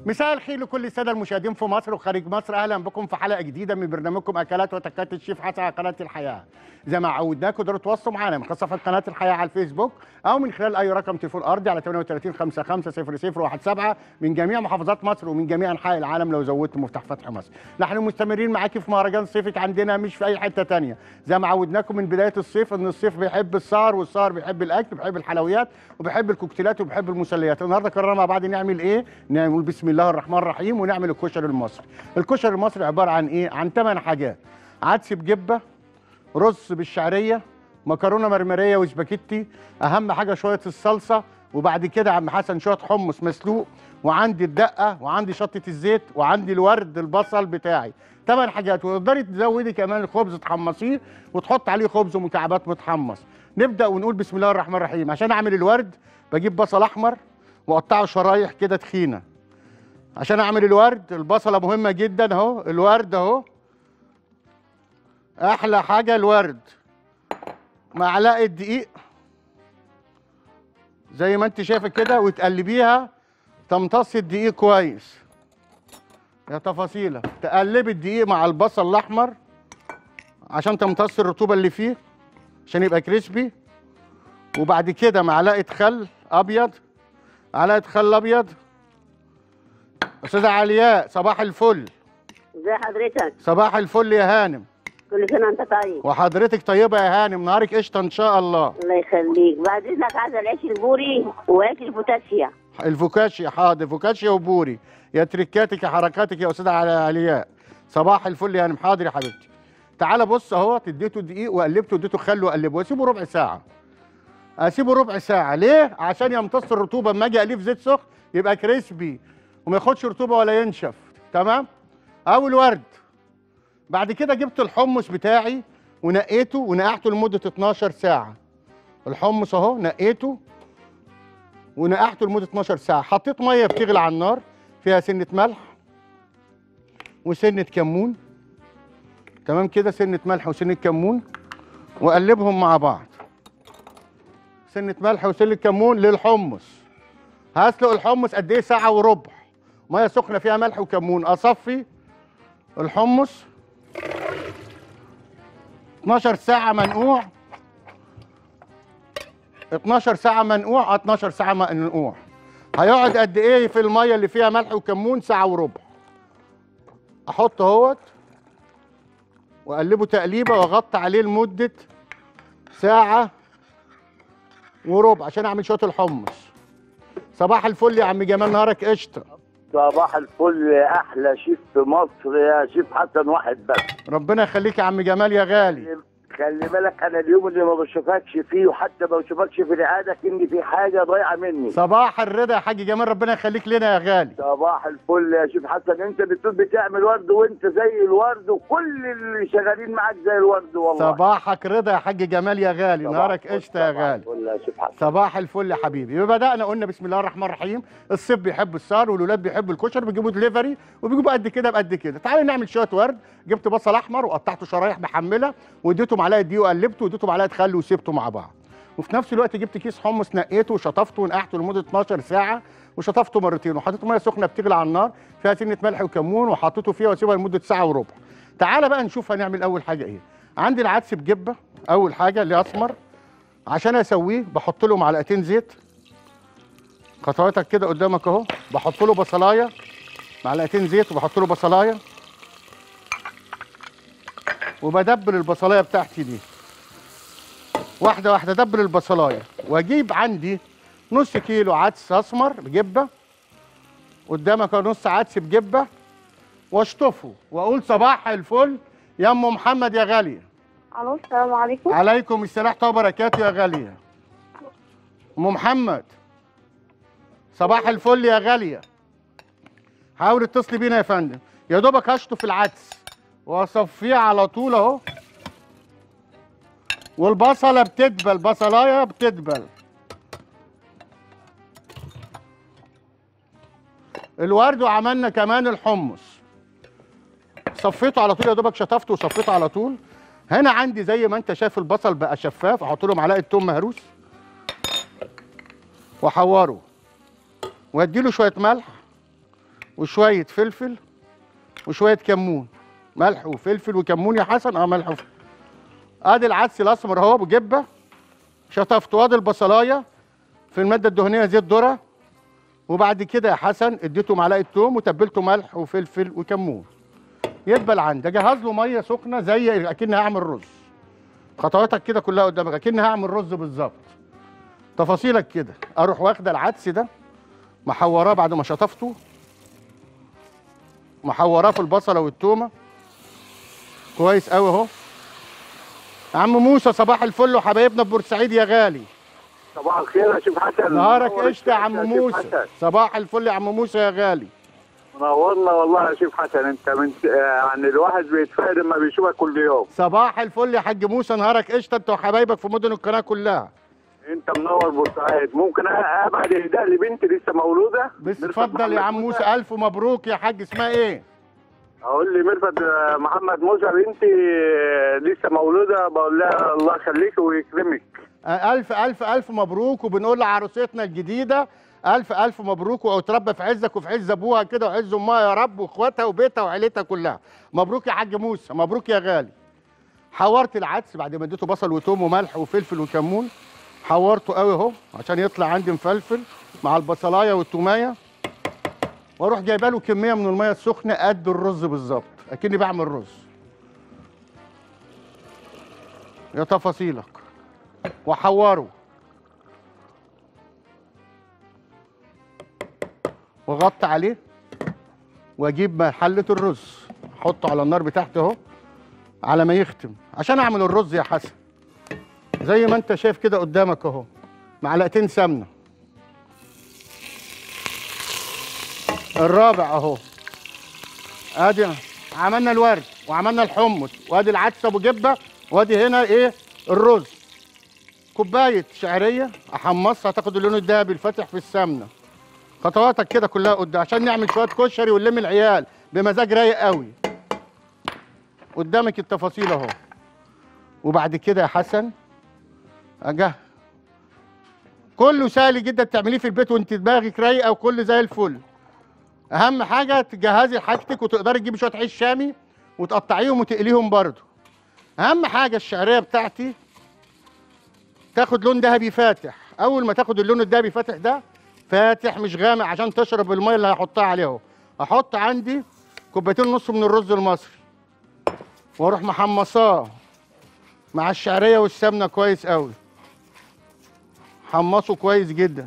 مساء الخير لكل الساده المشاهدين في مصر وخارج مصر اهلا بكم في حلقه جديده من برنامجكم اكلات وتكات الشيف حسن على قناه الحياه زي ما عودناكم تقدروا تتواصلوا معانا من صفحه قناه الحياه على الفيسبوك او من خلال اي رقم تليفون ارضي على 38 55 0017 من جميع محافظات مصر ومن جميع انحاء العالم لو زودت مفتاح فتح مصر نحن مستمرين معاكم في مهرجان صيفك عندنا مش في اي حته تانية زي ما عودناكم من بدايه الصيف ان الصيف بيحب السهر والسهر بيحب الاكل بيحب الحلويات وبيحب الكوكتيلات وبيحب المسليات النهارده قررنا مع بعض نعمل ايه نعمل بسم الله الرحمن الرحيم ونعمل الكشري المصري الكشري المصري عباره عن ايه عن ثمان حاجات عدس بجبه رز بالشعريه مكرونه مرمريه وسباكيتي اهم حاجه شويه الصلصه وبعد كده يا عم حسن شويه حمص مسلوق وعندي الدقه وعندي شطه الزيت وعندي الورد البصل بتاعي ثمان حاجات وتقدري تزودي كمان الخبز تحمصيه وتحط عليه خبز ومكعبات متحمص نبدا ونقول بسم الله الرحمن الرحيم عشان اعمل الورد بجيب بصل احمر واقطعه شرايح كده تخينه عشان اعمل الورد البصله مهمه جدا اهو الورد اهو احلى حاجه الورد معلقه دقيق زي ما انت شايفه كده وتقلبيها تمتص الدقيق كويس يا تفاصيله تقلبي الدقيق مع البصل الاحمر عشان تمتص الرطوبه اللي فيه عشان يبقى كريسبي وبعد كده معلقه خل ابيض معلقه خل ابيض استاذه علياء صباح الفل ازي حضرتك صباح الفل يا هانم كل سنه وانت طيب وحضرتك طيبه يا هانم نهارك قشطه ان شاء الله الله يخليك بعد اذنك عايزه العيش البوري وعيش البوتاسيا الفوكاشيا حاضر فوكاشيا وبوري يا تريكاتك يا حركاتك يا استاذه علي- علياء صباح الفل يا هانم حاضر يا حبيبتي تعالى بص اهو اديته دقيق وقلبته اديته خل وقلبه واسيبه ربع ساعه اسيبه ربع ساعه ليه عشان يمتص الرطوبه اما اجي اقليه في زيت سخن يبقى كريسبي وما ياخدش رطوبه ولا ينشف تمام او الورد بعد كده جبت الحمص بتاعي ونقيته ونقعته لمده 12 ساعه الحمص اهو نقيته ونقعته لمده 12 ساعه حطيت ميه بتغلي على النار فيها سنه ملح وسنه كمون تمام كده سنه ملح وسنه كمون واقلبهم مع بعض سنه ملح وسنه كمون للحمص هسلق الحمص قد ايه ساعه وربع ميه سخنه فيها ملح وكمون اصفي الحمص 12 ساعه منقوع 12 ساعه منقوع 12 ساعه منقوع هيقعد قد ايه في الميه اللي فيها ملح وكمون ساعه وربع احط اهوت واقلبه تقليبه واغطي عليه لمده ساعه وربع عشان اعمل شويه الحمص صباح الفل يا عم جمال نهارك قشطه صباح الفل يا احلى شيف في مصر يا شيف حسن واحد بس ربنا يخليك يا عم جمال يا غالي خلي بالك انا اليوم اللي ما بشوفكش فيه وحتى ما بشوفكش في العاده ان في حاجه ضايعه مني صباح الرضا يا حاج جمال ربنا يخليك لنا يا غالي صباح الفل يا شيف حسن انت بتقول بتعمل ورد وانت زي الورد وكل اللي شغالين معاك زي الورد والله صباحك رضا يا حاج جمال يا غالي صباح نهارك الفل، قشطه يا صباح غالي الفل يا شيف حسن صباح الفل يا حبيبي يبقى بدأنا قلنا بسم الله الرحمن الرحيم الصيف بيحب السهر والولاد بيحبوا الكشري بيجيبوا دليفري وبيجيبوا قد كده بقد كده تعالى نعمل شويه ورد جبت بصل احمر وقطعته شرايح محمله واديته معلقه دقيق وقلبته واديته معلقه خل وسيبته مع بعض وفي نفس الوقت جبت كيس حمص نقيته وشطفته ونقعته لمده 12 ساعه وشطفته مرتين وحطيت ميه سخنه بتغلي على النار فيها سنه ملح وكمون وحطيته فيها واسيبها لمده ساعه وربع تعالى بقى نشوف هنعمل اول حاجه ايه عندي العدس بجبه اول حاجه اللي اسمر عشان اسويه بحط له معلقتين زيت خطواتك كده قدامك اهو بحط له بصلايه معلقتين زيت وبحط له بصلايه وبدبل البصلايه بتاعتي دي واحده واحده دبل البصلايه واجيب عندي نص كيلو عدس اسمر بجبه قدامك اهو نص عدس بجبه واشطفه واقول صباح الفل يا ام محمد يا غاليه الو السلام عليكم عليكم السلام ورحمه الله وبركاته يا غاليه ام محمد صباح الفل يا غاليه حاول اتصلي بينا يا فندم يا دوبك هشطف العدس واصفيه على طول اهو والبصله بتدبل بصلايه بتدبل الورد وعملنا كمان الحمص صفيته على طول يا دوبك شطفته وصفيته على طول هنا عندي زي ما انت شايف البصل بقى شفاف احط له معلقه توم مهروس واحوره وادي له شويه ملح وشويه فلفل وشويه كمون ملح وفلفل وكمون يا حسن اه ملح وفلفل ادي العدس الاسمر اهو بجبه شطفت وادي البصلايه في الماده الدهنيه زيت ذره وبعد كده يا حسن اديته معلقه توم وتبلته ملح وفلفل وكمون يدبل عندي اجهز له ميه سخنه زي اكني هعمل رز خطواتك كده كلها قدامك اكني هعمل رز بالظبط تفاصيلك كده اروح واخده العدس ده محوراه بعد ما شطفته محوراه في البصله والتومه كويس قوي اهو عم موسى صباح الفل وحبايبنا في بورسعيد يا غالي صباح الخير يا شيخ حسن نهارك منور قشطه يا عم شيخ موسى حسن. صباح الفل يا عم موسى يا غالي منورنا والله يا شيخ حسن انت من يعني الواحد بيتفائل لما بيشوفك كل يوم صباح الفل يا حاج موسى نهارك قشطه انت وحبايبك في مدن القناه كلها انت منور بورسعيد ممكن ابعد اهداء لبنتي لسه مولوده بس مرفت اتفضل يا محمد عم موسى الف مبروك يا حاج اسمها ايه اقول لي مرفت آه، محمد موسى بنتي آه، لسه مولوده بقول لها الله يخليك ويكرمك آه، الف الف الف مبروك وبنقول لعروستنا الجديده الف الف مبروك وتربى في عزك وفي عز ابوها كده وعز امها يا رب واخواتها وبيتها وعيلتها كلها مبروك يا حاج موسى مبروك يا غالي حورت العدس بعد ما اديته بصل وتوم وملح وفلفل وكمون حورته قوي اهو عشان يطلع عندي مفلفل مع البصلايه والتوميه واروح جايبه له كميه من الميه السخنه قد الرز بالظبط اكني بعمل رز يا تفاصيلك واحوره واغطي عليه واجيب حله الرز احطه على النار بتاعتي اهو على ما يختم عشان اعمل الرز يا حسن زي ما انت شايف كده قدامك اهو معلقتين سمنه الرابع اهو ادي عملنا الورد وعملنا الحمص وادي العدس ابو جبه وادي هنا ايه الرز كوبايه شعريه احمصها تاخد اللون الذهبي الفاتح في السمنه خطواتك كده كلها قدام عشان نعمل شويه كشري ونلم العيال بمزاج رايق قوي قدامك التفاصيل اهو وبعد كده يا حسن اجه كله سهل جدا تعمليه في البيت وانت دماغك رايقه وكل زي الفل اهم حاجه تجهزي حاجتك وتقدري تجيبي شويه عيش شامي وتقطعيهم وتقليهم برضو اهم حاجه الشعريه بتاعتي تاخد لون ذهبي فاتح اول ما تاخد اللون الذهبي فاتح ده فاتح مش غامق عشان تشرب الميه اللي هحطها عليه اهو احط عندي كوبايتين ونص من الرز المصري واروح محمصاه مع الشعريه والسمنه كويس قوي حمصه كويس جدا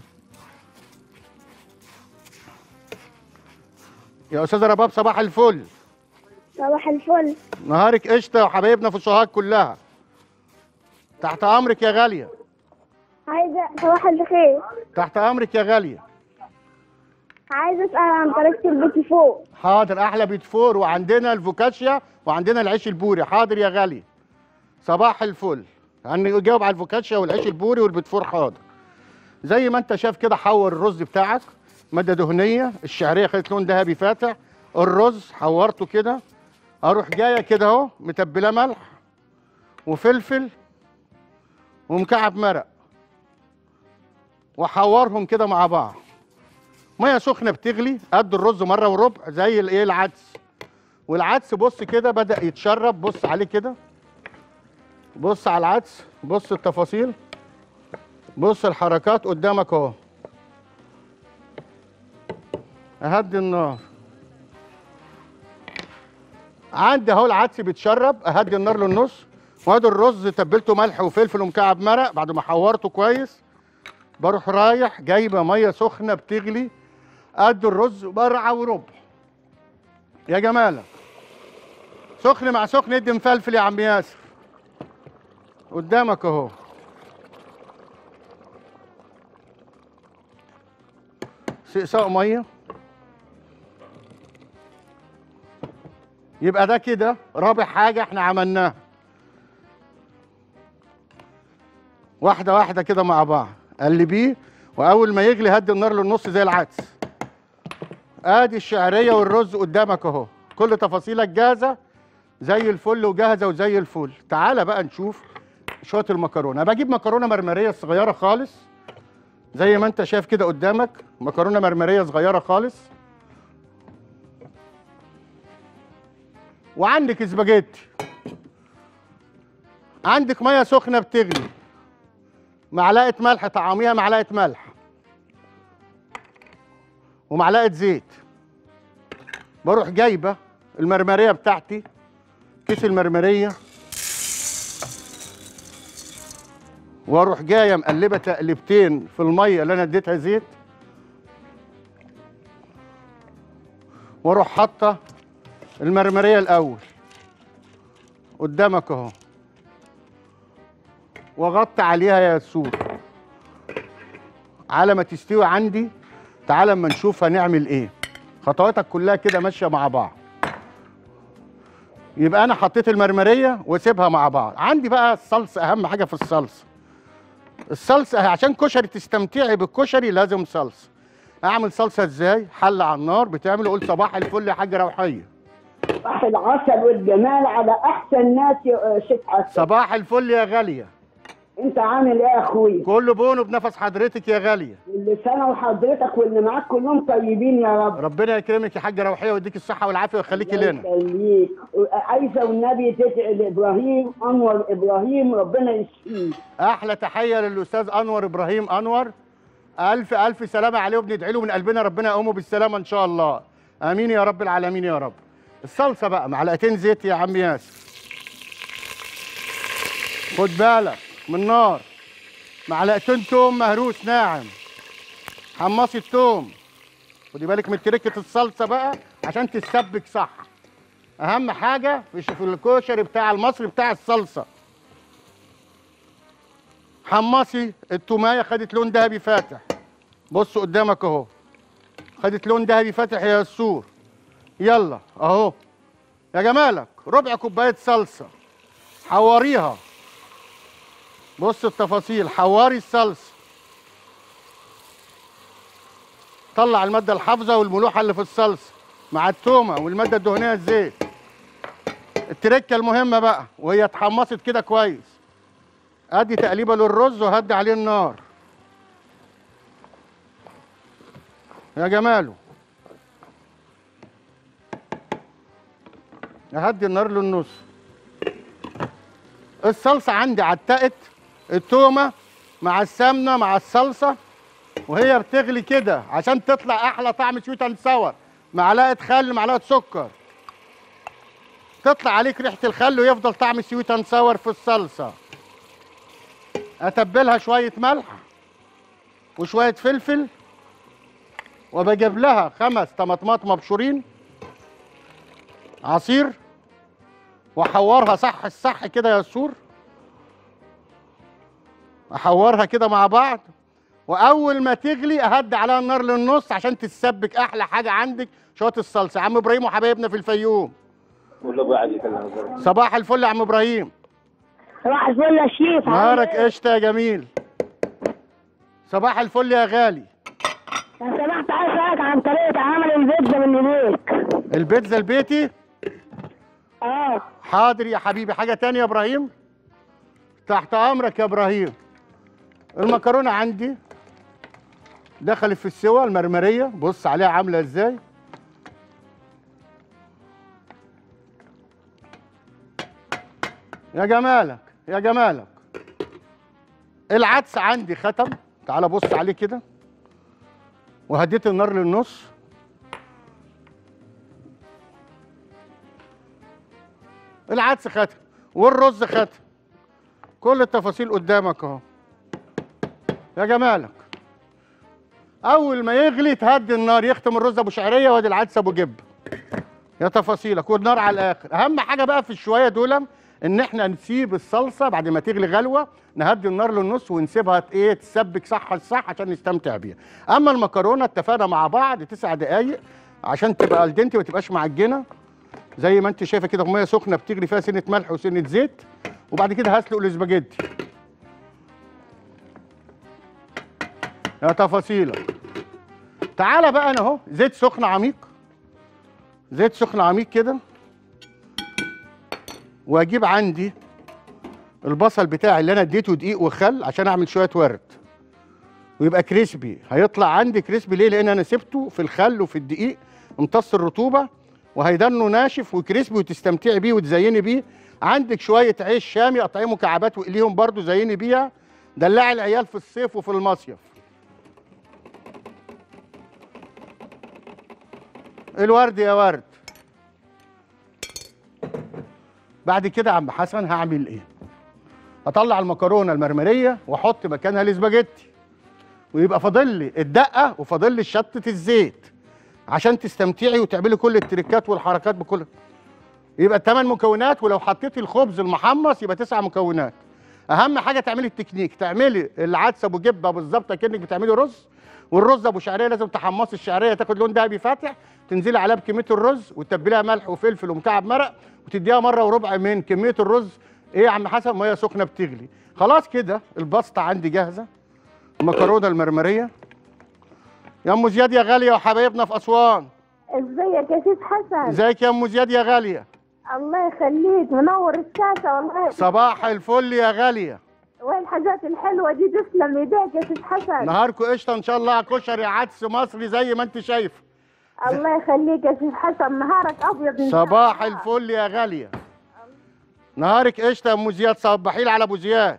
يا استاذه رباب صباح الفل صباح الفل نهارك قشطه وحبايبنا في سوهاج كلها تحت امرك يا غاليه عايزة صباح الخير تحت امرك يا غاليه عايزة أسأل عن طريقة البيتي فوق حاضر احلى بيت فور وعندنا الفوكاشيا وعندنا العيش البوري حاضر يا غالي صباح الفل هنجاوب على الفوكاشيا والعيش البوري والبيت فور حاضر زي ما انت شايف كده حور الرز بتاعك ماده دهنيه الشعريه خدت لون ذهبي فاتح الرز حورته كده اروح جايه كده اهو متبله ملح وفلفل ومكعب مرق واحورهم كده مع بعض ميه سخنه بتغلي قد الرز مره وربع زي الايه العدس والعدس بص كده بدا يتشرب بص عليه كده بص على العدس بص التفاصيل بص الحركات قدامك اهو اهدي النار عندي اهو العدس بيتشرب اهدي النار للنص وادي الرز تبلته ملح وفلفل ومكعب مرق بعد ما حورته كويس بروح رايح جايبه ميه سخنه بتغلي قد الرز برعه وربع يا جمالك سخن مع سخن ادي مفلفل يا عم ياسر قدامك اهو سقساء ميه يبقى ده كده رابع حاجه احنا عملناها واحده واحده كده مع بعض قلبيه واول ما يغلي هدي النار للنص زي العدس ادي الشعريه والرز قدامك اهو كل تفاصيلك جاهزه زي الفل وجاهزه وزي الفل تعالى بقى نشوف شويه المكرونه أنا بجيب مكرونه مرمريه صغيره خالص زي ما انت شايف كده قدامك مكرونه مرمريه صغيره خالص وعندك سباجيتي عندك ميه سخنه بتغلي معلقه ملح طعميها معلقه ملح ومعلقه زيت بروح جايبه المرمريه بتاعتي كيس المرمريه واروح جايه مقلبه تقلبتين في الميه اللي انا اديتها زيت واروح حاطه المرمريه الاول قدامك اهو واغطي عليها يا ياسور على ما تستوي عندي تعالى اما نشوف هنعمل ايه خطواتك كلها كده ماشيه مع بعض يبقى انا حطيت المرمريه واسيبها مع بعض عندي بقى الصلصه اهم حاجه في الصلصه الصلصه عشان كشري تستمتعي بالكشري لازم صلصه اعمل صلصه ازاي حل على النار بتعمل قول صباح الفل يا حاج روحيه صباح العسل والجمال على احسن ناس يا شيخ حسن صباح الفل يا غاليه انت عامل ايه يا اخويا كله بونه بنفس حضرتك يا غاليه كل سنه وحضرتك واللي معاك كلهم طيبين يا رب ربنا يكرمك يا حاجه روحيه ويديك الصحه والعافيه ويخليكي الله لنا يخليك عايزه والنبي تدعي لابراهيم انور ابراهيم ربنا يشفيه احلى تحيه للاستاذ انور ابراهيم انور الف الف سلامه عليه وبندعي له من قلبنا ربنا يقومه بالسلامه ان شاء الله امين يا رب العالمين يا رب الصلصه بقى معلقتين زيت يا عم ياسر خد بالك من النار معلقتين توم مهروس ناعم حمصي التوم خدي بالك من تركه الصلصه بقى عشان تتسبك صح اهم حاجه في في الكشري بتاع المصري بتاع الصلصه حمصي التومايه خدت لون ذهبي فاتح بص قدامك اهو خدت لون ذهبي فاتح يا يسور يلا اهو يا جمالك ربع كوبايه صلصه حوريها بص التفاصيل حوري الصلصه طلع الماده الحافظه والملوحه اللي في الصلصه مع التومه والماده الدهنيه الزيت التركه المهمه بقى وهي اتحمصت كده كويس ادي تقليبه للرز وهدي عليه النار يا جماله اهدي النار للنص الصلصه عندي عتقت التومه مع السمنه مع الصلصه وهي بتغلي كده عشان تطلع احلى طعم سويت اند ساور معلقه خل معلقه سكر تطلع عليك ريحه الخل ويفضل طعم سويت اند ساور في الصلصه اتبلها شويه ملح وشويه فلفل وبجيب لها خمس طماطمات مبشورين عصير واحورها صح الصح كده يا سور احورها كده مع بعض واول ما تغلي اهدي عليها النار للنص عشان تتسبك احلى حاجه عندك شويه الصلصه عم ابراهيم وحبايبنا في الفيوم صباح الفل يا عم ابراهيم صباح الفل يا شيف نهارك قشطه يا جميل صباح الفل يا غالي لو سمحت عايز اسالك عن طريقه عمل البيتزا من ايديك البيتزا البيتي اه حاضر يا حبيبي حاجه تانية يا ابراهيم تحت امرك يا ابراهيم المكرونه عندي دخلت في السوا المرمريه بص عليها عامله ازاي يا جمالك يا جمالك العدس عندي ختم تعال بص عليه كده وهديت النار للنص العدس ختم والرز ختم كل التفاصيل قدامك اهو يا جمالك اول ما يغلي تهدي النار يختم الرز ابو شعريه وادي العدس ابو جب يا تفاصيلك والنار على الاخر اهم حاجه بقى في الشويه دول ان احنا نسيب الصلصه بعد ما تغلي غلوه نهدي النار للنص ونسيبها ت- ايه تسبك صح الصح عشان نستمتع بيها اما المكرونه اتفقنا مع بعض تسع دقايق عشان تبقى الدنتي ما تبقاش معجنه زي ما انت شايفه كده ميه سخنه بتغلي فيها سنه ملح وسنه زيت وبعد كده هسلق الاسباجيتي يا تفاصيلك تعالى بقى انا اهو زيت سخن عميق زيت سخن عميق كده واجيب عندي البصل بتاعي اللي انا اديته دقيق وخل عشان اعمل شويه ورد ويبقى كريسبي هيطلع عندي كريسبي ليه لان انا سبته في الخل وفي الدقيق امتص الرطوبه وهيدنه ناشف وكريسبي وتستمتعي بيه وتزيني بيه عندك شويه عيش شامي قطعيه مكعبات واقليهم برضو زيني بيها دلعي العيال في الصيف وفي المصيف الورد يا ورد بعد كده يا عم حسن هعمل ايه هطلع المكرونه المرمريه واحط مكانها الاسباجيتي ويبقى فاضل لي الدقه وفاضل لي شطه الزيت عشان تستمتعي وتعملي كل التريكات والحركات بكل يبقى ثمان مكونات ولو حطيتي الخبز المحمص يبقى تسع مكونات اهم حاجه تعملي التكنيك تعملي العدس ابو جبه بالظبط كانك بتعملي رز والرز ابو شعريه لازم تحمصي الشعريه تاخد لون دهبي فاتح تنزلي عليها بكميه الرز وتتبليها ملح وفلفل ومكعب مرق وتديها مره وربع من كميه الرز ايه يا عم حسن ميه سخنه بتغلي خلاص كده الباستا عندي جاهزه المكرونه المرمريه يا ام زياد يا غاليه وحبايبنا في اسوان ازيك يا سيد حسن ازيك يا ام زياد يا غاليه الله يخليك منور الشاشة والله صباح الفل يا غاليه والحاجات الحلوة دي تسلم ايديك يا سيد حسن نهاركم قشطه ان شاء الله كشري عدس مصري زي ما انت شايف الله يخليك يا سيد حسن نهارك ابيض إن شاء صباح الله. الفل يا غاليه نهارك قشطه يا ام زياد صبحي لي على ابو زياد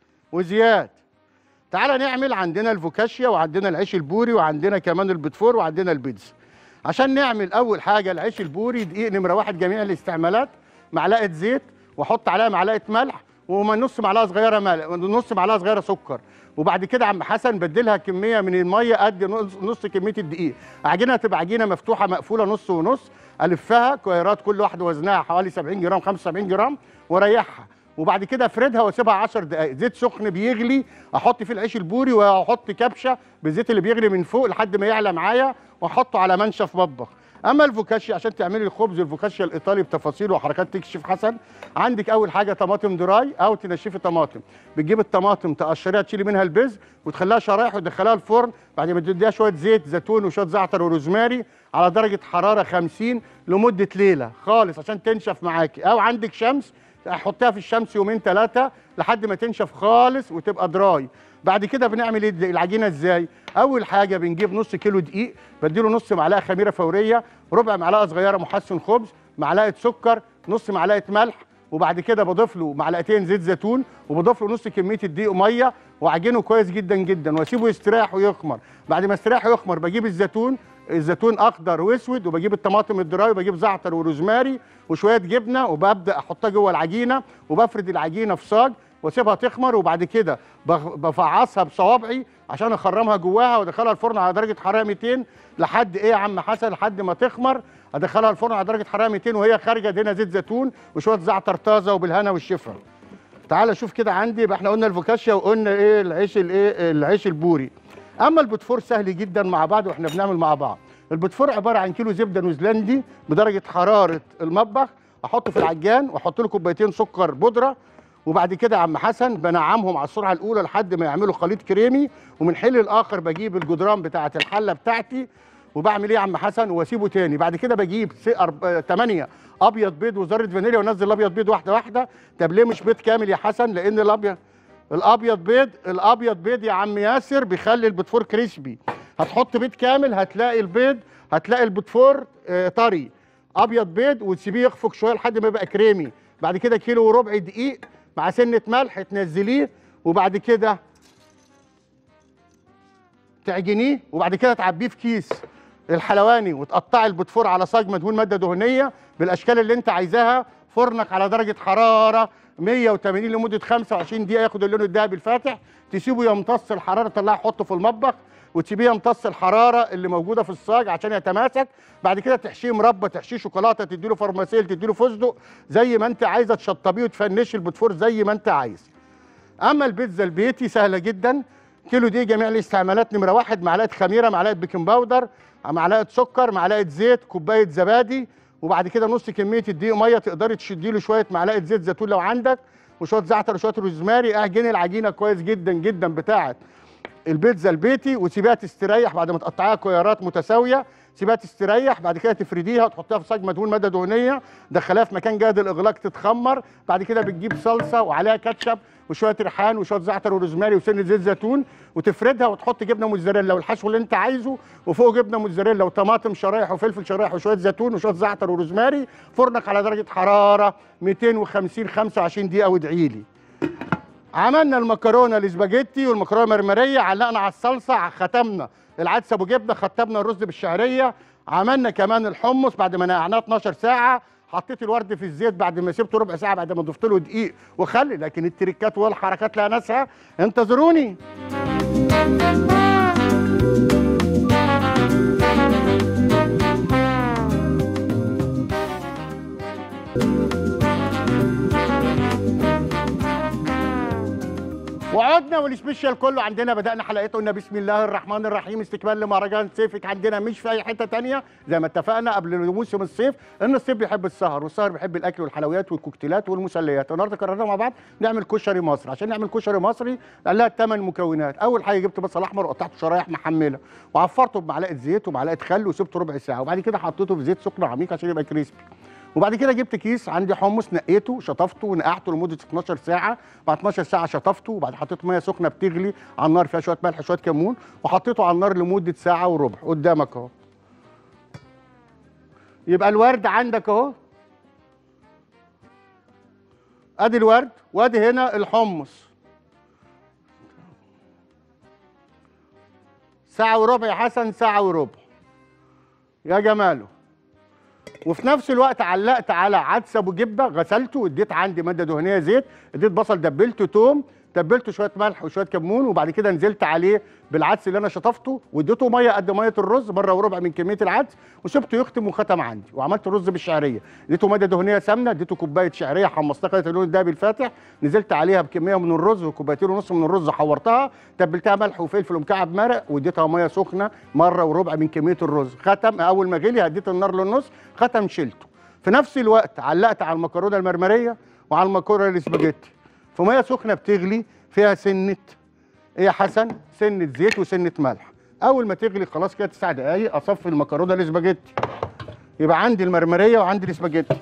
وزياد تعالى نعمل عندنا الفوكاشيا وعندنا العيش البوري وعندنا كمان البتفور وعندنا البيتزا عشان نعمل اول حاجه العيش البوري دقيق نمره واحد جميع الاستعمالات معلقه زيت واحط عليها معلقه ملح وما نص معلقه صغيره ملح نص معلقه صغيره سكر وبعد كده عم حسن بدلها كميه من الميه قد نص, نص كميه الدقيق عجينه تبقى عجينه مفتوحه مقفوله نص ونص الفها كويرات كل واحده وزنها حوالي 70 جرام 75 جرام واريحها وبعد كده افردها واسيبها 10 دقائق زيت سخن بيغلي احط فيه العيش البوري واحط كبشه بالزيت اللي بيغلي من فوق لحد ما يعلى معايا واحطه على منشف مطبخ اما الفوكاشيا عشان تعملي الخبز الفوكاشيا الايطالي بتفاصيله وحركات تكشف حسن عندك اول حاجه طماطم دراي او تنشفي طماطم بتجيب الطماطم تقشريها تشيلي منها البذر وتخليها شرايح وتدخليها الفرن بعد ما تديها شويه زيت زيتون وشويه زعتر وروزماري على درجه حراره 50 لمده ليله خالص عشان تنشف معاكي او عندك شمس حطيها في الشمس يومين ثلاثه لحد ما تنشف خالص وتبقى دراي بعد كده بنعمل ايه العجينه ازاي اول حاجه بنجيب نص كيلو دقيق بديله نص معلقه خميره فوريه ربع معلقه صغيره محسن خبز معلقه سكر نص معلقه ملح وبعد كده بضيف له معلقتين زيت زيتون وبضيف له نص كميه الدقيق وميه واعجنه كويس جدا جدا واسيبه يستريح ويخمر بعد ما يستريح ويخمر بجيب الزيتون الزيتون اخضر واسود وبجيب الطماطم الدراي وبجيب زعتر وروزماري وشويه جبنه وببدا احطها جوه العجينه وبفرد العجينه في صاج واسيبها تخمر وبعد كده بغ- بفعصها بصوابعي عشان اخرمها جواها وادخلها الفرن على درجه حراره 200 لحد ايه يا عم حسن لحد ما تخمر ادخلها الفرن على درجه حراره 200 وهي خارجه ادينا زيت زيتون وشويه زعتر طازه وبالهنا والشفا تعال شوف كده عندي يبقى احنا قلنا الفوكاشيا وقلنا ايه العيش الايه العيش البوري اما البوتفور سهل جدا مع بعض واحنا بنعمل مع بعض البوتفور عباره عن كيلو زبده نيوزيلندي بدرجه حراره المطبخ احطه في العجان واحط له كوبايتين سكر بودره وبعد كده يا عم حسن بنعمهم على السرعه الاولى لحد ما يعملوا خليط كريمي ومن حين الاخر بجيب الجدران بتاعه الحله بتاعتي وبعمل ايه يا عم حسن واسيبه تاني بعد كده بجيب 8 ابيض بيض وذره فانيليا وانزل الابيض بيض واحده واحده طب ليه مش بيض كامل يا حسن لان الابيض الابيض بيض الابيض بيض يا عم ياسر بيخلي البتفور كريسبي هتحط بيض كامل هتلاقي البيض هتلاقي البتفور آه، طري ابيض بيض وتسيبيه يخفق شويه لحد ما يبقى كريمي بعد كده كيلو وربع دقيق مع سنه ملح تنزليه وبعد كده تعجنيه وبعد كده تعبيه في كيس الحلواني وتقطعي البتفور على صاج مدهون ماده دهنيه بالاشكال اللي انت عايزاها فرنك على درجه حراره 180 لمده 25 دقيقه ياخد اللون الذهبي الفاتح تسيبه يمتص الحراره تطلعه حطه في المطبخ وتسيبيه يمتص الحراره اللي موجوده في الصاج عشان يتماسك بعد كده تحشيه مربى تحشيه شوكولاته تديله فرماسيل تديله فستق زي ما انت عايزه تشطبيه وتفنشي البتفور زي ما انت عايز اما البيتزا البيتي سهله جدا كيلو دي جميع الاستعمالات نمره واحد معلقه خميره معلقه بيكنج باودر معلقه سكر معلقه زيت كوبايه زبادي وبعد كده نص كميه الدقيق ميه تقدري تشدي له شويه معلقه زيت زيتون لو عندك وشويه زعتر وشويه روزماري اعجني العجينه كويس جدا جدا بتاعه البيتزا البيتي وسيبيها تستريح بعد ما تقطعيها كويرات متساويه سيبيها تستريح بعد كده تفرديها وتحطيها في صاج مدهون ماده دهنيه دخليها في مكان جاهز الاغلاق تتخمر بعد كده بتجيب صلصه وعليها كاتشب وشويه ريحان وشويه زعتر وروزماري وسنه زيت زيتون وتفردها وتحط جبنه موتزاريلا والحشو اللي انت عايزه وفوق جبنه موتزاريلا وطماطم شرايح وفلفل شرايح وشويه زيتون وشويه زعتر وروزماري فرنك على درجه حراره 250 25 دقيقه وادعي لي عملنا المكرونه الاسباجيتي والمكرونه المرمريه علقنا على الصلصه ختمنا العدس ابو جبنه ختمنا الرز بالشعريه عملنا كمان الحمص بعد ما نقعناه 12 ساعه حطيت الورد في الزيت بعد ما سبته ربع ساعه بعد ما ضفت له دقيق وخل لكن التريكات والحركات لها ناسها انتظروني وعدنا والسبيشال كله عندنا بدأنا حلقته قلنا بسم الله الرحمن الرحيم استكمال لمهرجان صيفك عندنا مش في أي حتة تانية زي ما اتفقنا قبل موسم الصيف إن الصيف بيحب السهر والسهر بيحب الأكل والحلويات والكوكتيلات والمسليات النهارده قررنا مع بعض نعمل كشري مصري عشان نعمل كشري مصري لها ثمان مكونات أول حاجة جبت بصل أحمر وقطعته شرايح محملة وعفرته بمعلقة زيت ومعلقة خل وسبته ربع ساعة وبعد كده حطيته في زيت سخن عميق عشان يبقى كريسبي وبعد كده جبت كيس عندي حمص نقيته شطفته ونقعته لمده 12 ساعه بعد 12 ساعه شطفته وبعد حطيت ميه سخنه بتغلي على النار فيها شويه ملح شويه كمون وحطيته على النار لمده ساعه وربع قدامك اهو يبقى الورد عندك اهو ادي الورد وادي هنا الحمص ساعه وربع يا حسن ساعه وربع يا جماله وفي نفس الوقت علقت على عدس ابو جبه غسلته واديت عندي ماده دهنيه زيت اديت بصل دبلته توم تبلته شويه ملح وشويه كمون وبعد كده نزلت عليه بالعدس اللي انا شطفته واديته ميه قد ميه الرز مره وربع من كميه العدس وسبته يختم وختم عندي وعملت رز بالشعريه اديته ماده دهنيه سمنه اديته كوبايه شعريه حمصتها خدت اللون الدهبي الفاتح نزلت عليها بكميه من الرز وكوبايتين ونص من الرز حورتها تبلتها ملح وفلفل ومكعب مرق واديتها ميه سخنه مره وربع من كميه الرز ختم اول ما غلي هديت النار للنص ختم شلته في نفس الوقت علقت على المكرونه المرمريه وعلى المكرونه الاسباجيتي في ميه سخنه بتغلي فيها سنه ايه يا حسن سنه زيت وسنه ملح اول ما تغلي خلاص كده تسع دقايق اصفي المكرونه الاسباجيتي يبقى عندي المرمريه وعندي الاسباجيتي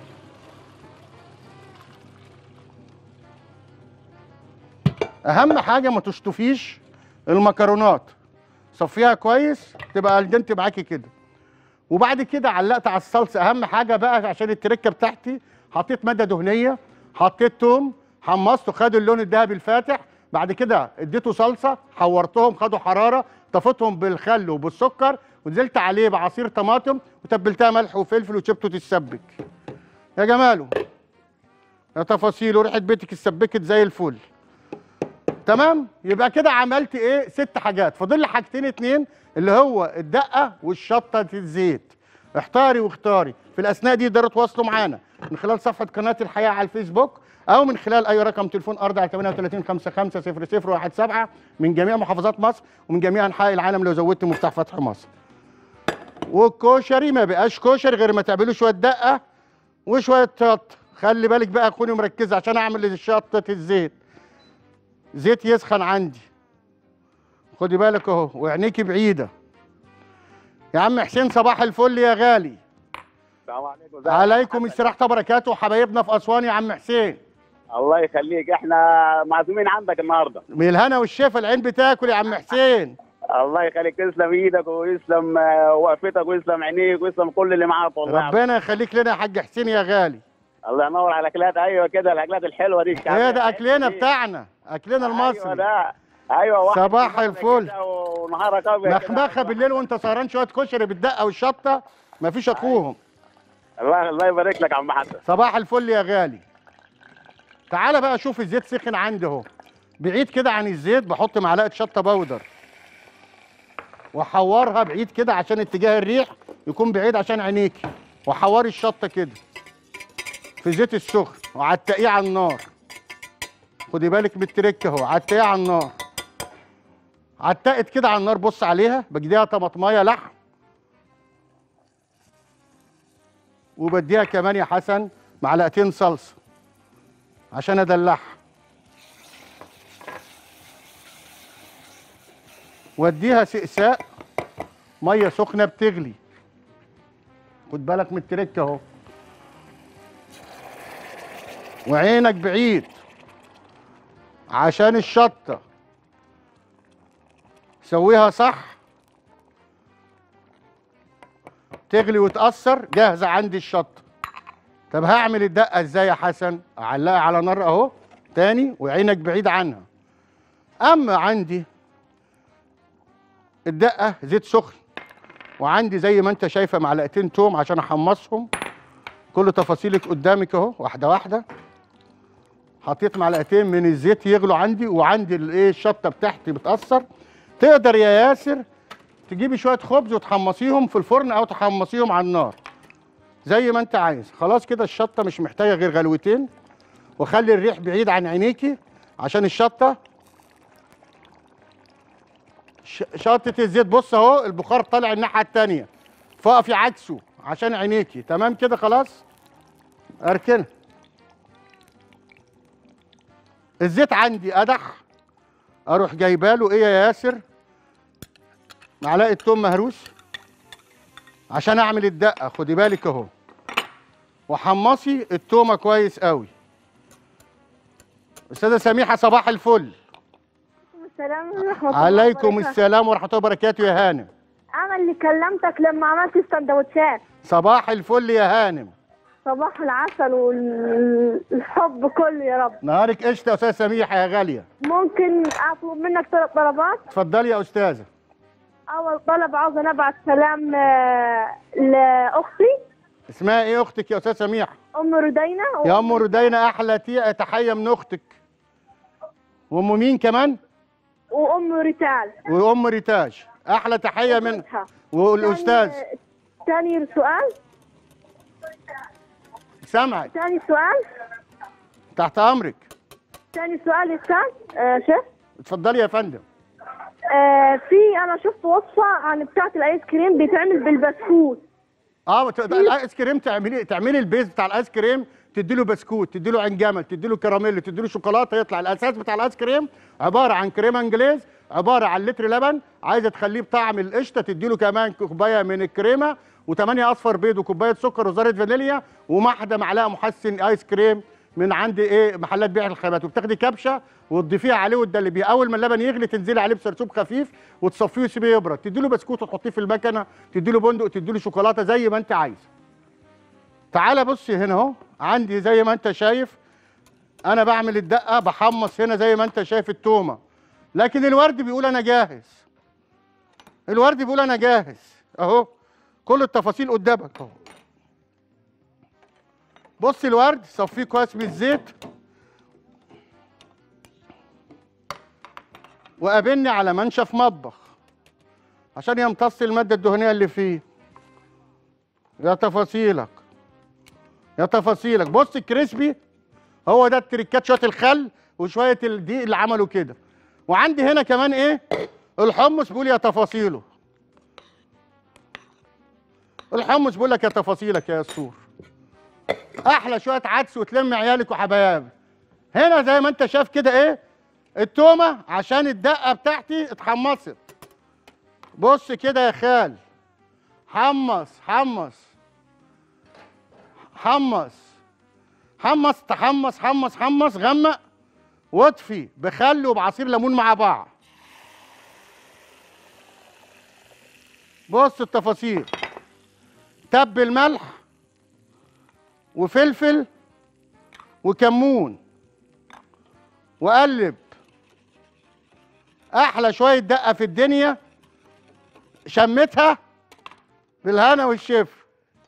اهم حاجه ما تشطفيش المكرونات صفيها كويس تبقى الدنت معاكي كده وبعد كده علقت على الصلصه اهم حاجه بقى عشان التركه بتاعتي حطيت ماده دهنيه حطيت توم حمصته خدوا اللون الذهبي الفاتح بعد كده اديته صلصه حورتهم خدوا حراره طفتهم بالخل وبالسكر ونزلت عليه بعصير طماطم وتبلتها ملح وفلفل وسبته تتسبك يا جماله يا تفاصيل وريحه بيتك اتسبكت زي الفل تمام يبقى كده عملت ايه ست حاجات فاضل لي حاجتين اتنين اللي هو الدقه والشطه الزيت احتاري واختاري في الاثناء دي تقدروا تواصلوا معانا من خلال صفحه قناه الحياه على الفيسبوك او من خلال اي رقم تليفون ارض على 38 55 0017 من جميع محافظات مصر ومن جميع انحاء العالم لو زودت مفتاح فتح مصر والكشري ما بقاش كشري غير ما تعملوا شويه دقه وشويه شط خلي بالك بقى كوني مركزه عشان اعمل شطه الزيت زيت يسخن عندي خدي بالك اهو وعينيكي بعيده يا عم حسين صباح الفل يا غالي السلام عليكم عليكم السلام وبركاته وحبايبنا في اسوان يا عم حسين الله يخليك احنا معزومين عندك النهارده من الهنا والشفا العين بتاكل يا عم حسين الله يخليك تسلم ايدك ويسلم آه، وقفتك ويسلم عينيك ويسلم كل اللي معاك والله ربنا يخليك لنا يا حاج حسين يا غالي الله ينور على الاكلات ايوه كده الاكلات الحلوه دي ايه ده اكلنا بتاعنا اكلنا ايوه المصري ده ايوه واحد صباح كده الفل. كده ونهارك ابيض كده. مخمخه بالليل وانت سهران شويه كشري بالدقه والشطه مفيش اخوهم الله الله يبارك لك يا عم حسن صباح الفل يا غالي تعالى بقى شوف الزيت سخن عندي اهو بعيد كده عن الزيت بحط معلقه شطه بودر واحورها بعيد كده عشان اتجاه الريح يكون بعيد عشان عينيكي وحوري الشطه كده في زيت السخن وعتقيه على النار خدي بالك من التركه اهو عتقيه على النار عتقت كده على النار بص عليها بديها طماطمايه لحم وبديها كمان يا حسن معلقتين صلصه عشان ادلعها واديها سقساء ميه سخنه بتغلي خد بالك من التريك اهو وعينك بعيد عشان الشطه سويها صح تغلي وتأثر جاهزة عندي الشطة طب هعمل الدقة ازاي يا حسن اعلقها على نار اهو تاني وعينك بعيد عنها اما عندي الدقة زيت سخن وعندي زي ما انت شايفة معلقتين توم عشان احمصهم كل تفاصيلك قدامك اهو واحدة واحدة حطيت معلقتين من الزيت يغلوا عندي وعندي الايه الشطة بتاعتي بتأثر تقدر يا ياسر تجيبي شويه خبز وتحمصيهم في الفرن او تحمصيهم على النار زي ما انت عايز خلاص كده الشطه مش محتاجه غير غلوتين وخلي الريح بعيد عن عينيكي عشان الشطه ش- شطه الزيت بص اهو البخار طالع الناحيه التانيه فاقفي عكسه عشان عينيكي تمام كده خلاص اركنها الزيت عندي قدح اروح جايباله ايه يا ياسر معلقه توم مهروس عشان اعمل الدقه خدي بالك اهو وحمصي التومه كويس قوي استاذه سميحه صباح الفل السلام ورحمة الله عليكم وبركاته. السلام ورحمه الله وبركاته يا هانم أنا اللي كلمتك لما عملت السندوتشات صباح الفل يا هانم صباح العسل والحب كله يا رب نهارك قشطه يا استاذه سميحه يا غاليه ممكن أطلب منك ثلاث طلبات اتفضلي يا استاذه أول طلب عاوز نبعت سلام آه، لأختي اسمها ايه اختك يا استاذه سميحه أم ردينة يا ام ردينا احلى تي- تحيه من اختك وام مين كمان وأم ريتال وام ريتاج احلى تحيه من والاستاذ تاني- تاني سؤال سامعك تاني سؤال تحت امرك تاني سؤال يا أستاذ آه شيف اتفضلي يا فندم آه في أنا شفت وصفة عن بتاعة الآيس كريم بيتعمل بالبسكوت اه بت- الايس كريم تعملي تعملي البيز بتاع الايس كريم تدي له بسكوت تدي له عين جمل تدي له كراميل تدي له شوكولاته يطلع الاساس بتاع الايس كريم عباره عن كريم انجليز عباره عن لتر لبن عايزه تخليه بطعم القشطه تدي له كمان كوبايه من الكريمه وثمانية اصفر بيض وكوبايه سكر وذره فانيليا وواحده معلقه محسن ايس كريم من عند ايه محلات بيع الخامات وبتاخدي كبشه وتضيفيها عليه وتدلبيه اول ما اللبن يغلي تنزلي عليه بسرسوب خفيف وتصفيه وتسيبيه يبرد تدي له بسكوت وتحطيه في المكنه تدي له بندق تدي له شوكولاته زي ما انت عايز تعالى بصي هنا اهو عندي زي ما انت شايف انا بعمل الدقه بحمص هنا زي ما انت شايف التومه لكن الورد بيقول انا جاهز الورد بيقول انا جاهز اهو كل التفاصيل قدامك اهو بصي الورد صفيه كويس بالزيت وقابلني على منشف مطبخ عشان يمتص الماده الدهنيه اللي فيه يا تفاصيلك يا تفاصيلك بص الكريسبي هو ده التريكات شويه الخل وشويه الدقيق اللي عملوا كده وعندي هنا كمان ايه الحمص بيقول يا تفاصيله الحمص بيقول لك يا تفاصيلك يا يسور احلى شويه عدس وتلم عيالك وحبايبك هنا زي ما انت شايف كده ايه التومه عشان الدقه بتاعتي اتحمصت بص كده يا خال حمص حمص حمص حمص تحمص حمص حمص غمق واطفي بخل وبعصير ليمون مع بعض بص التفاصيل تبل ملح وفلفل وكمون وقلب احلى شويه دقه في الدنيا شمتها بالهنا والشفا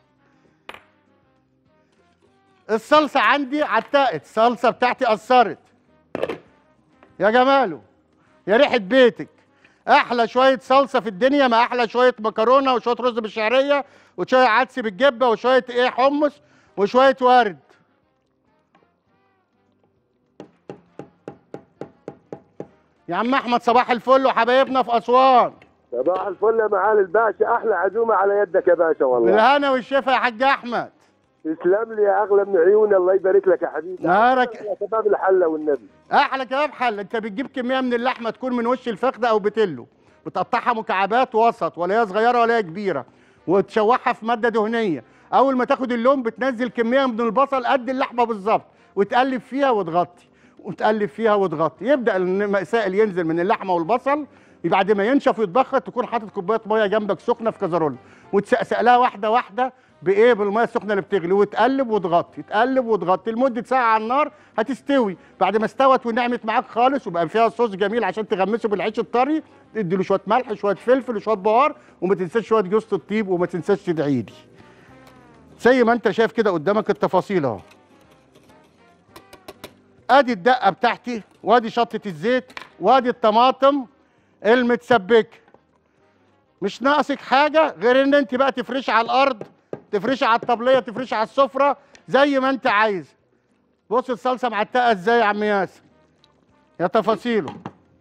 الصلصه عندي عتقت الصلصه بتاعتي قصرت يا جماله يا ريحه بيتك احلى شويه صلصه في الدنيا ما احلى شويه مكرونه وشويه رز بالشعريه وشويه عدس بالجبه وشويه ايه حمص وشويه ورد يا عم احمد صباح الفل وحبايبنا في اسوان صباح الفل يا معالي الباشا احلى عزومه على يدك يا باشا والله بالهنا والشفا يا حاج احمد تسلم لي يا اغلى من عيوني الله يبارك لك يا حبيبي نهارك يا شباب الحله والنبي احلى كباب حل انت بتجيب كميه من اللحمه تكون من وش الفخده او بتلو بتقطعها مكعبات وسط ولا هي صغيره ولا هي كبيره وتشوحها في ماده دهنيه اول ما تاخد اللون بتنزل كميه من البصل قد اللحمه بالظبط وتقلب فيها وتغطي وتقلب فيها وتغطي يبدا المسائل ينزل من اللحمه والبصل بعد ما ينشف ويتبخر تكون حاطط كوبايه ميه جنبك سخنه في كازرول وتسقسق لها واحده واحده بايه بالميه السخنه اللي بتغلي وتقلب وتغطي تقلب وتغطي لمده ساعه على النار هتستوي بعد ما استوت ونعمت معاك خالص وبقى فيها صوص جميل عشان تغمسه بالعيش الطري تدي له شويه ملح شويه فلفل وشويه بهار وما تنساش شويه جوز الطيب وما تنساش تدعي لي زي ما انت شايف كده قدامك التفاصيل اهو ادي الدقه بتاعتي وادي شطه الزيت وادي الطماطم المتسبكه مش ناقصك حاجه غير ان انت بقى تفرشي على الارض تفرشي على الطبليه تفرشي على السفره زي ما انت عايز بص الصلصه معتقه ازاي يا عم ياسر يا تفاصيله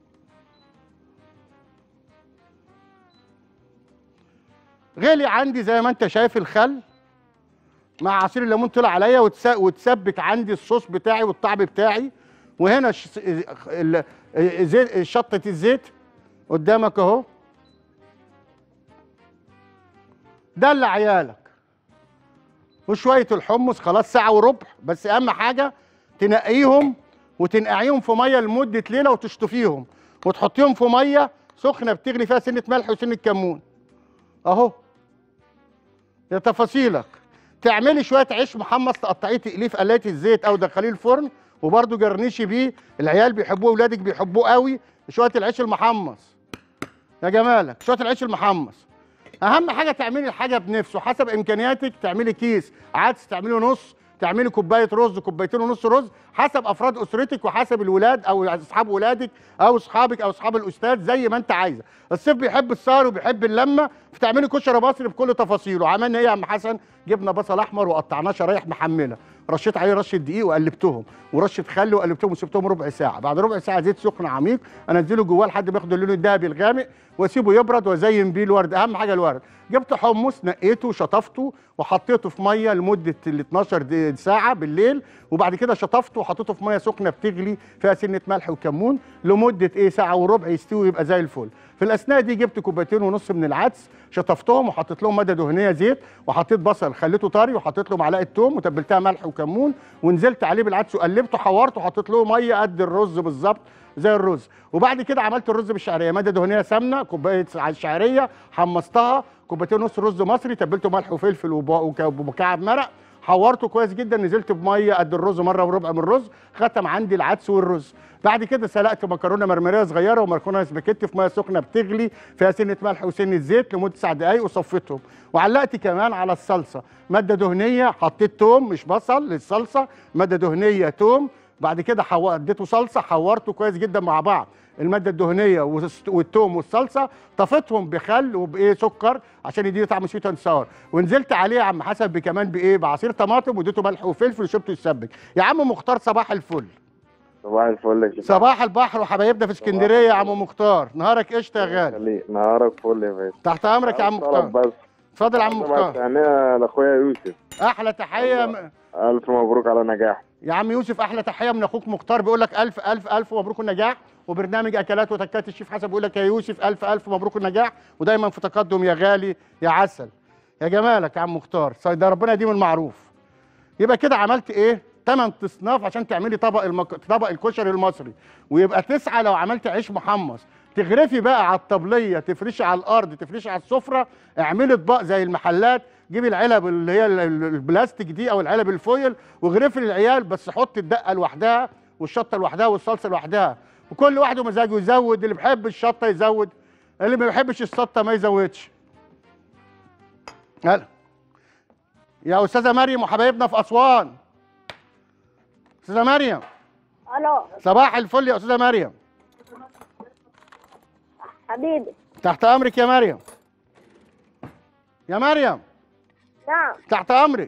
غلي عندي زي ما انت شايف الخل مع عصير الليمون طلع عليا وتس- وتسبك عندي الصوص بتاعي والطعم بتاعي وهنا ش- ال- زي- شطه الزيت قدامك اهو دلع عيالك وشويه الحمص خلاص ساعه وربع بس اهم حاجه تنقيهم وتنقعيهم في ميه لمده ليله وتشطفيهم وتحطيهم في ميه سخنه بتغلي فيها سنه ملح وسنه كمون اهو يا تفاصيلك تعملي شويه عيش محمص تقطعيه تقليه في قلايه الزيت او دخليه الفرن وبرده جرنيشي بيه العيال بيحبوه اولادك بيحبوه قوي شويه العيش المحمص يا جمالك شويه العيش المحمص اهم حاجه تعملي الحاجه بنفسه حسب امكانياتك تعملي كيس عدس تعملي نص تعملي كوبايه رز كوبايتين ونص رز حسب افراد اسرتك وحسب الولاد او اصحاب ولادك او اصحابك او اصحاب الاستاذ زي ما انت عايزه الصيف بيحب السهر وبيحب اللمه فتعملي كشري مصري بكل تفاصيله عملنا ايه يا عم حسن جبنا بصل احمر وقطعناه شرايح محمله رشيت عليه رشه دقيق وقلبتهم ورشه خل وقلبتهم وسبتهم ربع ساعه بعد ربع ساعه زيت سخن عميق انزله جواه لحد ما ياخد اللون الذهبي الغامق واسيبه يبرد وازين بيه الورد اهم حاجه الورد جبت حمص نقيته وشطفته وحطيته في ميه لمده ال 12 دي- ساعه بالليل وبعد كده شطفته وحطيته في ميه سخنه بتغلي فيها سنه ملح وكمون لمده ايه ساعه وربع يستوي يبقى زي الفل في الاثناء دي جبت كوبايتين ونص من العدس شطفتهم وحطيت لهم ماده دهنيه زيت وحطيت بصل خليته طري وحطيت له معلقه توم وتبلتها ملح وكمون ونزلت عليه بالعدس وقلبته حورته وحطيت له ميه قد الرز بالظبط زي الرز وبعد كده عملت الرز بالشعريه ماده دهنيه سمنه كوبايه شعريه حمصتها كوبايتين ونص رز مصري تبلته ملح وفلفل وب- وك- ومكعب مرق حورته كويس جدا نزلت بميه قد الرز مره وربع من الرز ختم عندي العدس والرز بعد كده سلقت مكرونه مرمريه صغيره ومكرونه سباكيتي في ميه سخنه بتغلي فيها سنه ملح وسنه زيت لمده تسع دقائق وصفيتهم وعلقت كمان على الصلصه ماده دهنيه حطيت توم مش بصل للصلصه ماده دهنيه توم بعد كده حو... اديته صلصه حورته كويس جدا مع بعض الماده الدهنيه والس- والثوم والصلصه طفتهم بخل وبايه سكر عشان يديه طعم سويت اند ساور ونزلت عليه يا عم حسن بكمان بايه بعصير طماطم واديته ملح وفلفل وشربته يتسبك يا عم مختار صباح الفل صباح الفل يا شيخ صباح البحر وحبايبنا في اسكندريه يا عم مختار نهارك قشطه يا غالي خليك نهارك فل يا باشا تحت امرك يا عم مختار طلب بس اتفضل يا عم مختار مختار لاخويا يوسف احلى تحيه م... الف مبروك على نجاح يا عم يوسف احلى تحيه من اخوك مختار بيقول لك الف الف الف مبروك النجاح وبرنامج اكلات وتكات الشيف حسن بيقول لك يا يوسف الف الف مبروك النجاح ودايما في تقدم يا غالي يا عسل يا جمالك يا عم مختار ده ربنا يديم المعروف يبقى كده عملت ايه ثمان تصناف عشان تعملي طبق المك... طبق الكشري المصري ويبقى تسعه لو عملت عيش محمص تغرفي بقى على الطبليه تفرشي على الارض تفرشي على السفره اعملي اطباق زي المحلات جيبي العلب اللي هي ال- ال- البلاستيك دي او العلب الفويل واغرفي للعيال بس حطي الدقه لوحدها والشطه لوحدها والصلصه لوحدها وكل واحد ومزاجه يزود اللي بيحب الشطه يزود اللي ما بيحبش الشطه ما يزودش هلا يا استاذه مريم وحبايبنا في اسوان استاذه مريم الو صباح الفل يا استاذه مريم حبيبي تحت امرك يا مريم يا مريم نعم تحت امرك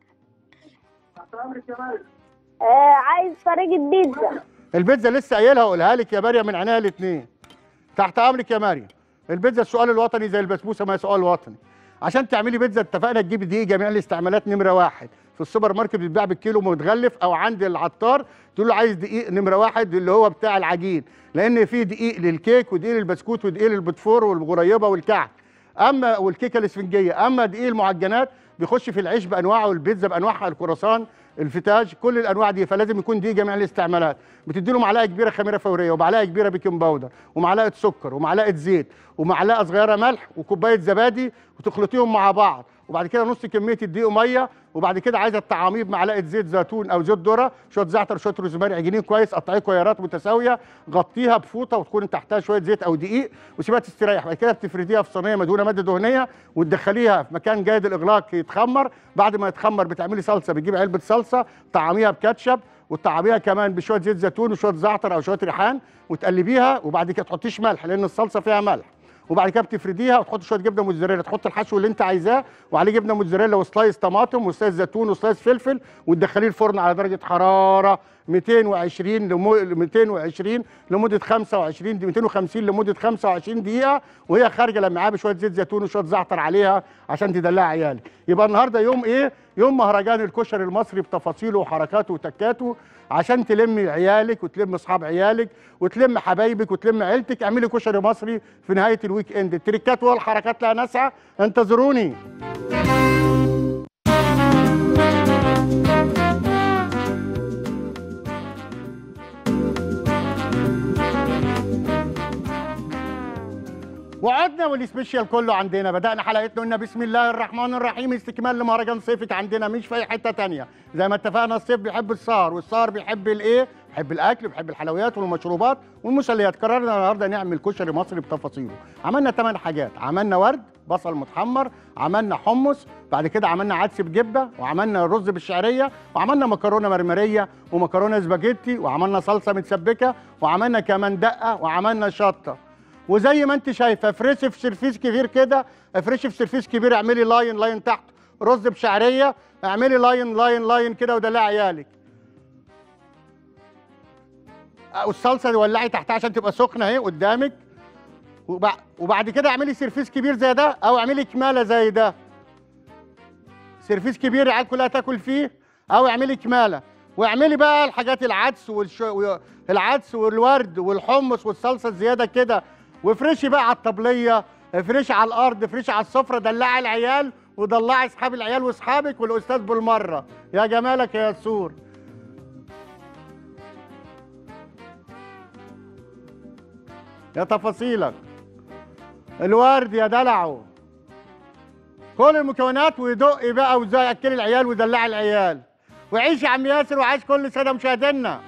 آه عايز طريقة بيتزا البيتزا لسه قايلها اقولها لك يا مريم من عينيها الاثنين تحت امرك يا مريم البيتزا السؤال الوطني زي البسبوسه ما هي سؤال وطني عشان تعملي بيتزا اتفقنا تجيبي دقيق جميع الاستعمالات نمره واحد في السوبر ماركت بيتباع بالكيلو متغلف او عند العطار تقول له عايز دقيق نمره واحد اللي هو بتاع العجين لان في دقيق للكيك ودقيق للبسكوت ودقيق للبتفور والغريبه والكعك اما والكيكه الاسفنجيه اما دقيق المعجنات بيخش في العيش بانواعه والبيتزا بانواعها الكرواسون الفتاج كل الانواع دي فلازم يكون دي جميع الاستعمالات بتدي له معلقه كبيره خميره فوريه ومعلقه كبيره بيكنج باودر ومعلقه سكر ومعلقه زيت ومعلقه صغيره ملح وكوبايه زبادي وتخلطيهم مع بعض وبعد كده نص كميه الدقيق وميه وبعد كده عايزه الطعاميه بمعلقه زيت زيتون او زيت ذره شويه زعتر شويه روزماري عجينين كويس قطعيه كويرات متساويه غطيها بفوطه وتكون تحتها شويه زيت او دقيق وسيبها تستريح بعد كده بتفرديها في صينيه مدهونه ماده دهنيه وتدخليها في مكان جيد الاغلاق يتخمر بعد ما يتخمر بتعملي صلصه بتجيبي علبه صلصه طعميها بكاتشب وتطعميها كمان بشويه زيت زيتون وشويه زعتر او شويه ريحان وتقلبيها وبعد كده تحطيش ملح لان الصلصه فيها ملح وبعد كده بتفرديها وتحط شويه جبنه موتزاريلا تحط الحشو اللي انت عايزاه وعليه جبنه موتزاريلا وسلايس طماطم وسلايس زيتون وسلايس فلفل وتدخليه الفرن على درجه حراره 220 لمو... 220 لمده 25 دي 250 لمده 25 دقيقه وهي خارجه لما معاها بشويه زيت زيتون وشويه زعتر عليها عشان تدلع عيالي يبقى النهارده يوم ايه يوم مهرجان الكشري المصري بتفاصيله وحركاته وتكاته عشان تلمي عيالك وتلم اصحاب عيالك وتلم حبايبك وتلم عيلتك اعملي كشري مصري في نهايه الويك اند التريكات والحركات لها ناسها انتظروني وعدنا والسبيشال كله عندنا بدأنا حلقتنا قلنا بسم الله الرحمن الرحيم استكمال لمهرجان صيفك عندنا مش في اي حته تانية زي ما اتفقنا الصيف بيحب السهر والسهر بيحب الايه؟ بيحب الاكل بيحب الحلويات والمشروبات والمسليات قررنا النهارده نعمل كشري مصري بتفاصيله عملنا ثمان حاجات عملنا ورد بصل متحمر عملنا حمص بعد كده عملنا عدس بجبه وعملنا رز بالشعريه وعملنا مكرونه مرمريه ومكرونه سباجيتي وعملنا صلصه متسبكه وعملنا كمان دقه وعملنا شطه وزي ما انت شايفه افرشي في سرفيس كبير كده افرشي في سرفيس كبير اعملي لاين لاين تحت رز بشعريه اعملي لاين لاين لاين كده ودلعي عيالك اه، والصلصه دي ولعي تحتها عشان تبقى سخنه اهي قدامك وبع- وبعد كده اعملي سرفيس كبير زي ده او اعملي كماله زي ده سرفيس كبير العيال كلها تاكل فيه او اعملي كماله واعملي بقى الحاجات العدس والشو... العدس والورد والحمص والصلصه الزياده كده وافرشي بقى على الطبليه افرشي على الارض افرشي على السفره دلعي العيال ودلعي اصحاب العيال واصحابك والاستاذ بالمره يا جمالك يا يسور يا تفاصيلك الورد يا دلعه كل المكونات ويدق بقى وازاي اكل العيال ودلع العيال وعيش يا عم ياسر وعيش كل سنه مشاهدينا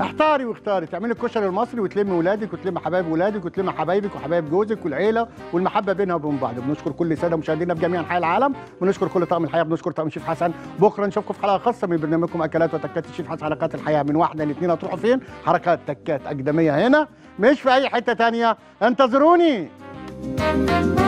احتاري واختاري تعملي الكشري المصري وتلمي ولادك وتلمي حبايب ولادك وتلمي حبايبك وحبايب جوزك والعيله والمحبه بينها وبين بعض بنشكر كل الساده مشاهدينا في جميع انحاء العالم بنشكر كل طاقم الحياه بنشكر طاقم الشيف حسن بكره نشوفكم في حلقه خاصه من برنامجكم اكلات وتكات الشيف حسن حلقات الحياه من واحده لاثنين هتروحوا فين حركات تكات اقدميه هنا مش في اي حته تانية انتظروني